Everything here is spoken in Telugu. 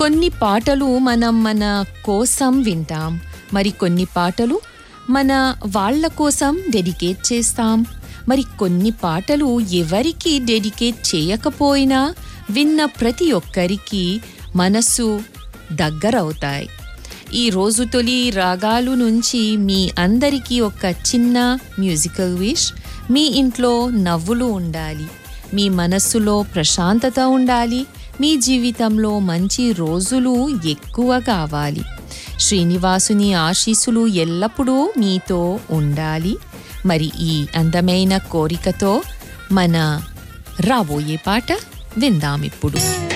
కొన్ని పాటలు మనం మన కోసం వింటాం మరి కొన్ని పాటలు మన వాళ్ళ కోసం డెడికేట్ చేస్తాం మరి కొన్ని పాటలు ఎవరికి డెడికేట్ చేయకపోయినా విన్న ప్రతి ఒక్కరికి మనస్సు దగ్గరవుతాయి ఈ రోజు తొలి రాగాలు నుంచి మీ అందరికీ ఒక చిన్న మ్యూజికల్ విష్ మీ ఇంట్లో నవ్వులు ఉండాలి మీ మనస్సులో ప్రశాంతత ఉండాలి మీ జీవితంలో మంచి రోజులు ఎక్కువ కావాలి శ్రీనివాసుని ఆశీస్సులు ఎల్లప్పుడూ మీతో ఉండాలి మరి ఈ అందమైన కోరికతో మన రాబోయే పాట విందామిప్పుడు